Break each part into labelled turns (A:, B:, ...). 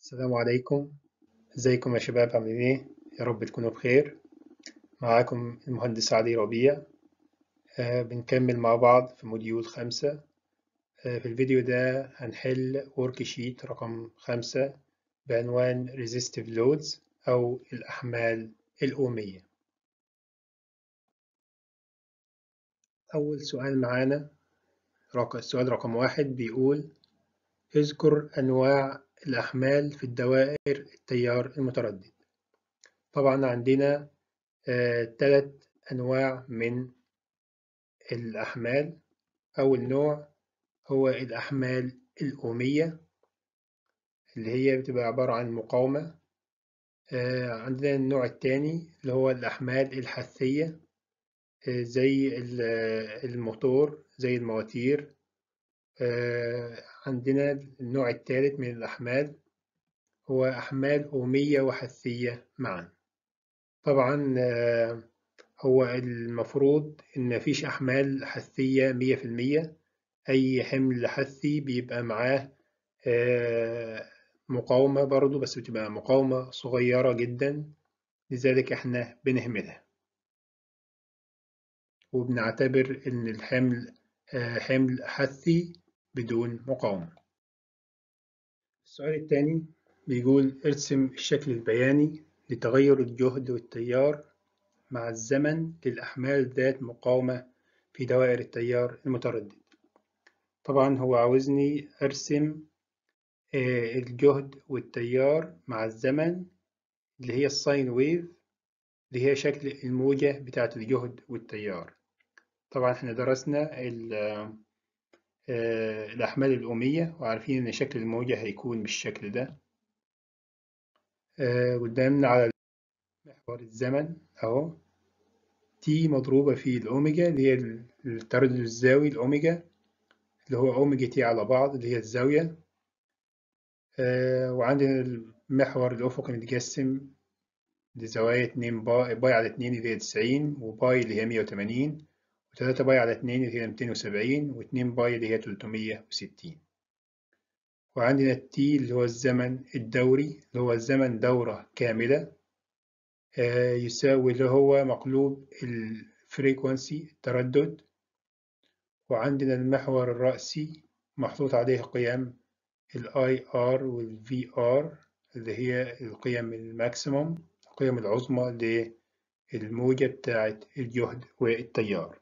A: السلام عليكم ازيكم يا شباب عاملين ايه يا رب تكونوا بخير معاكم المهندس علي ربيع آه بنكمل مع بعض في موديول خمسة آه في الفيديو ده هنحل ورك شيت رقم خمسة بعنوان resistive loads أو الأحمال الأومية أول سؤال معانا رقم السؤال رقم واحد بيقول اذكر أنواع الأحمال في الدوائر التيار المتردد طبعا عندنا ثلاث آه أنواع من الأحمال أول نوع هو الأحمال الأومية اللي هي بتبقى عبارة عن مقاومة آه عندنا النوع الثاني اللي هو الأحمال الحثية آه زي الموتور زي المواتير عندنا النوع الثالث من الأحمال هو أحمال أومية وحثية معا طبعا هو المفروض إن مفيش أحمال حثية مية في المية أي حمل حثي بيبقى معاه مقاومة برضو بس بتبقى مقاومة صغيرة جدا لذلك احنا بنهملها وبنعتبر إن الحمل حمل حثي بدون مقاومة السؤال الثاني بيقول ارسم الشكل البياني لتغير الجهد والتيار مع الزمن للأحمال ذات مقاومة في دوائر التيار المتردد طبعا هو عاوزني أرسم الجهد والتيار مع الزمن اللي هي الساين ويف اللي هي شكل الموجة بتاعة الجهد والتيار طبعا احنا درسنا الأحمال الأومية وعارفين إن شكل الموجة هيكون بالشكل ده قدامنا على محور الزمن أهو تي مضروبة في الأوميجا اللي هي التردد الزاوي الأوميجا اللي هو أوميجا تي على بعض اللي هي الزاوية وعندنا المحور الأفقي متقسم لزوايا اتنين باي, باي على اتنين اللي هي تسعين وباي اللي هي مية وتمانين وتلاتة باي على اتنين اللي هي ميتين وسبعين واتنين باي اللي هي تلتمية وستين وعندنا التي اللي هو الزمن الدوري اللي هو الزمن دورة كاملة آه يساوي اللي هو مقلوب الفريكونسي التردد وعندنا المحور الرأسي محطوط عليه قيم ال IR وال VR اللي هي القيم الماكسيموم القيم العظمى للموجة بتاعة الجهد والتيار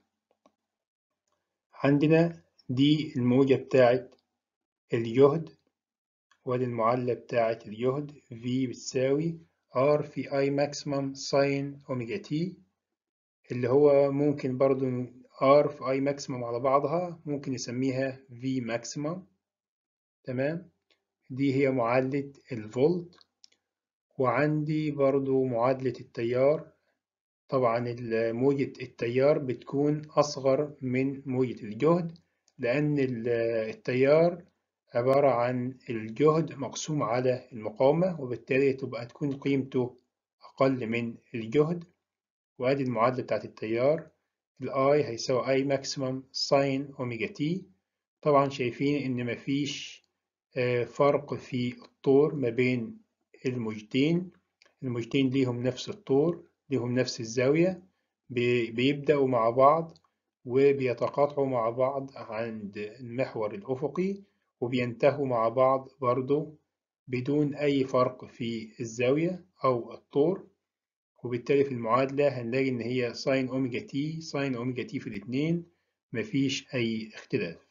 A: عندنا دي الموجة بتاعة الجهد وادي المعادلة بتاعة الجهد V بتساوي R في I maximum sin أوميجا تي اللي هو ممكن برضو R في I maximum على بعضها ممكن نسميها V maximum تمام دي هي معادلة الفولت وعندي برضو معادلة التيار طبعا موجة التيار بتكون أصغر من موجة الجهد لأن التيار عبارة عن الجهد مقسوم على المقاومة وبالتالي تبقى تكون قيمته أقل من الجهد وأدي المعادلة بتاعت التيار ال I هيساوي I maximum sin أوميجا تي طبعا شايفين إن مفيش فرق في الطور ما بين الموجتين الموجتين ليهم نفس الطور ليهم نفس الزاوية بيبدأوا مع بعض وبيتقاطعوا مع بعض عند المحور الأفقي وبينتهوا مع بعض برضو بدون أي فرق في الزاوية أو الطور وبالتالي في المعادلة هنلاقي إن هي ساين أوميجا تي ساين أوميجا تي في الاتنين مفيش أي اختلاف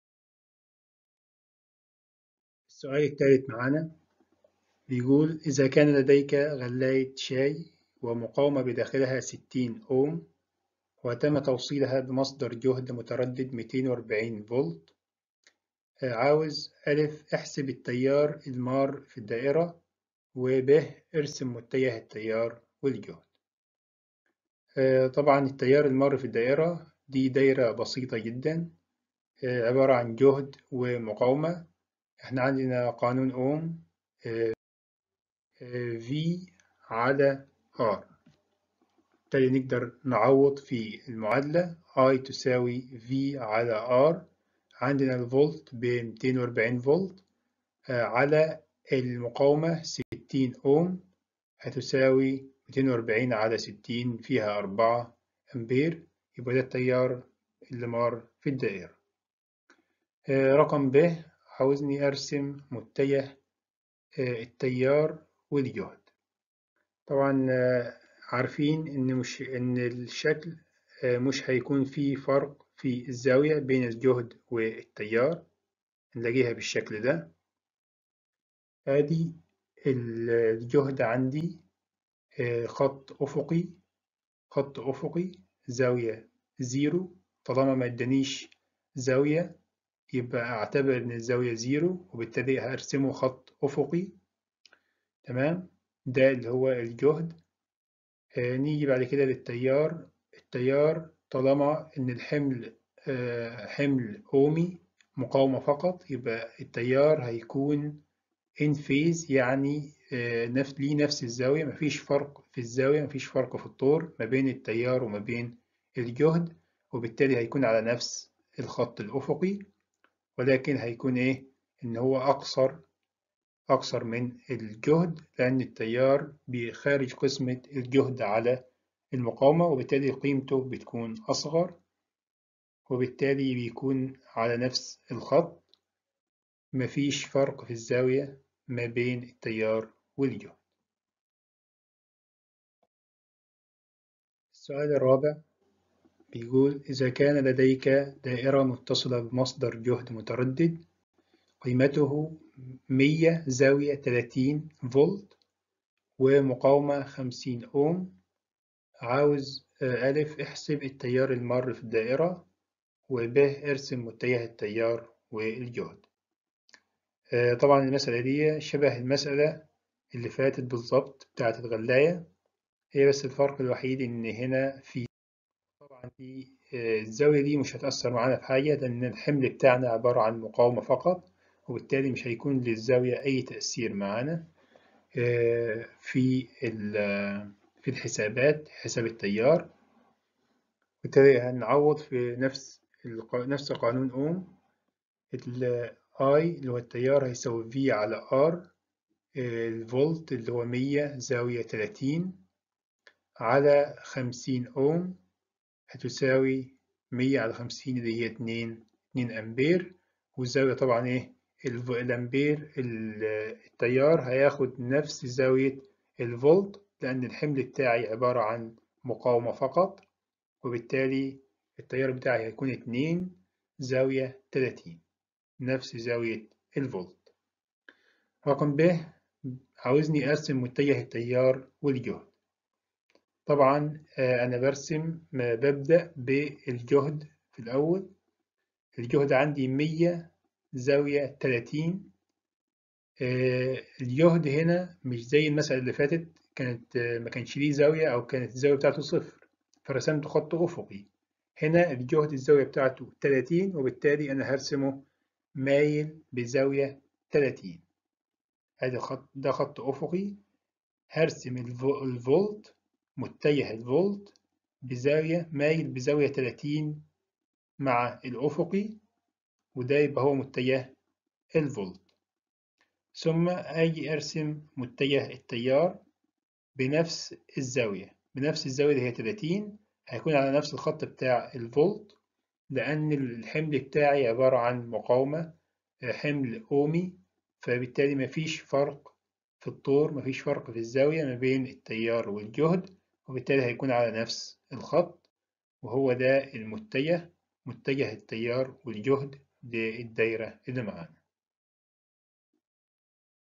A: السؤال الثالث معانا بيقول إذا كان لديك غلاية شاي ومقاومة بداخلها 60 أوم وتم توصيلها بمصدر جهد متردد 240 فولت عاوز ألف احسب التيار المار في الدائرة وب ارسم متجه التيار والجهد طبعا التيار المار في الدائرة دي دايرة بسيطة جدا عبارة عن جهد ومقاومة احنا عندنا قانون أوم V على R بالتالي نقدر نعوض في المعادلة I تساوي V على R عندنا الفولت ب 240 فولت على المقاومة ستين أوم هتساوي ميتين وأربعين على ستين فيها أربعة أمبير يبقى ده التيار اللي مار في الدائرة رقم ب عاوزني أرسم متجه التيار والجهد طبعا عارفين إن مش إن الشكل مش هيكون فيه فرق في الزاوية بين الجهد والتيار نلاقيها بالشكل ده ادي الجهد عندي خط افقي خط افقي زاوية زيرو طالما ما ادانيش زاوية يبقى اعتبر ان الزاوية زيرو وبالتالي هرسمه خط افقي تمام ده اللي هو الجهد نيجي بعد كده للتيار التيار طالما ان الحمل حمل اومي مقاومة فقط يبقى التيار هيكون in phase يعني نفس ليه نفس الزاوية مفيش فرق في الزاوية مفيش فرق في الطور ما بين التيار وما بين الجهد وبالتالي هيكون على نفس الخط الأفقي ولكن هيكون إيه إن هو أقصر أقصر من الجهد لأن التيار بخارج قسمة الجهد على المقاومة وبالتالي قيمته بتكون أصغر وبالتالي بيكون على نفس الخط مفيش فرق في الزاوية ما بين التيار والجهد السؤال الرابع بيقول إذا كان لديك دائرة متصلة بمصدر جهد متردد قيمته 100 زاوية 30 فولت ومقاومة 50 أوم عاوز ألف احسب التيار المار في الدائرة وب ارسم متجه التيار والجهد طبعا المسألة دي شبه المسألة اللي فاتت بالظبط بتاعة الغلاية هي بس الفرق الوحيد إن هنا في طبعا دي الزاوية دي مش هتأثر معانا في حاجة لأن الحمل بتاعنا عبارة عن مقاومة فقط وبالتالي مش هيكون للزاوية أي تأثير معانا في في الحسابات حساب التيار وبالتالي هنعوض في نفس نفس قانون أوم I اللي هو التيار هيساوي V على R الفولت اللي هو مية زاوية تلاتين على خمسين أوم هتساوي مية على خمسين اللي هي اتنين اتنين أمبير والزاوية طبعا إيه الأمبير التيار هياخد نفس زاوية الفولت لأن الحمل بتاعي عبارة عن مقاومة فقط وبالتالي التيار بتاعي هيكون اتنين زاوية تلاتين نفس زاوية الفولت رقم ب عاوزني أرسم متجه التيار والجهد طبعا أنا برسم ببدأ بالجهد في الأول الجهد عندي مية زاوية تلاتين الجهد هنا مش زي المسألة اللي فاتت كانت ما كانش ليه زاوية أو كانت الزاوية بتاعته صفر فرسمت خط أفقي هنا الجهد الزاوية بتاعته تلاتين وبالتالي أنا هرسمه مايل بزاوية تلاتين ادي خط ده خط افقي هرسم الفولت متجه الفولت بزاوية مايل بزاوية تلاتين مع الافقي وده يبقى هو متجه الفولت ثم اجي ارسم متجه التيار بنفس الزاوية بنفس الزاوية اللي هي تلاتين هيكون على نفس الخط بتاع الفولت لأن الحمل بتاعي عبارة عن مقاومة حمل أومي فبالتالي مفيش فرق في الطور مفيش فرق في الزاوية ما بين التيار والجهد وبالتالي هيكون على نفس الخط وهو ده المتجه متجه التيار والجهد للدايرة اللي معانا